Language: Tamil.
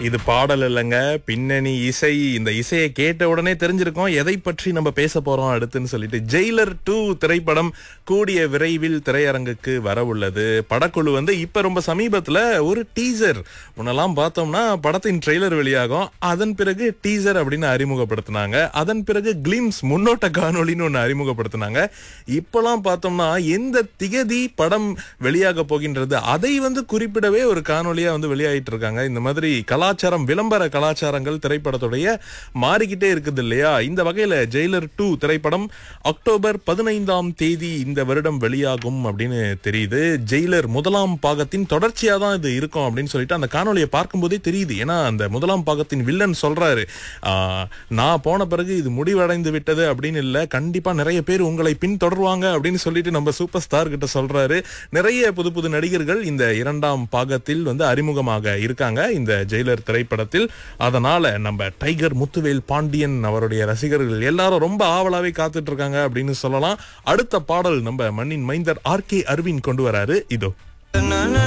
இது பாடல் இல்லைங்க பின்னணி இசை இந்த இசையை கேட்ட உடனே தெரிஞ்சிருக்கோம் எதை பற்றி நம்ம பேச போறோம் அடுத்துன்னு சொல்லிட்டு ஜெயிலர் டூ திரைப்படம் கூடிய விரைவில் திரையரங்குக்கு வர உள்ளது படக்குழு வந்து இப்ப ரொம்ப சமீபத்துல ஒரு டீசர் முன்னெல்லாம் பார்த்தோம்னா படத்தின் ட்ரெய்லர் வெளியாகும் அதன் பிறகு டீசர் அப்படின்னு அறிமுகப்படுத்தினாங்க அதன் பிறகு கிளிம்ஸ் முன்னோட்ட காணொளின்னு ஒன்று அறிமுகப்படுத்தினாங்க இப்பெல்லாம் பார்த்தோம்னா எந்த திகதி படம் வெளியாக போகின்றது அதை வந்து குறிப்பிடவே ஒரு காணொளியா வந்து வெளியாயிட்டு இருக்காங்க இந்த மாதிரி கலாச்சாரம் விளம்பர கலாச்சாரங்கள் திரைப்படத்துடைய மாறிக்கிட்டே இருக்குது இல்லையா இந்த வகையில ஜெயிலர் டூ திரைப்படம் அக்டோபர் பதினைந்தாம் தேதி இந்த வருடம் வெளியாகும் அப்படின்னு தெரியுது ஜெயிலர் முதலாம் பாகத்தின் தொடர்ச்சியா தான் இது இருக்கும் அப்படின்னு சொல்லிட்டு அந்த காணொளியை பார்க்கும்போதே தெரியுது ஏன்னா அந்த முதலாம் பாகத்தின் வில்லன் சொல்றாரு "ஆஹ், நான் போன பிறகு இது முடிவடைந்து விட்டது அப்படின்னு இல்ல கண்டிப்பா நிறைய பேர் உங்களை பின்தொடருவாங்க அப்படின்னு சொல்லிட்டு நம்ம சூப்பர் ஸ்டார் கிட்ட சொல்றாரு நிறைய புது புது நடிகர்கள் இந்த இரண்டாம் பாகத்தில் வந்து அறிமுகமாக இருக்காங்க இந்த ஜெயிலர் திரைப்படத்தில் அதனால நம்ம டைகர் முத்துவேல் பாண்டியன் அவருடைய ரசிகர்கள் எல்லாரும் ரொம்ப ஆவலாவே காத்துட்டு இருக்காங்க அப்படின்னு சொல்லலாம் அடுத்த பாடல் நம்ம மண்ணின் மைந்தர் ஆர் கே அரவிந்த் கொண்டு வராரு இதோ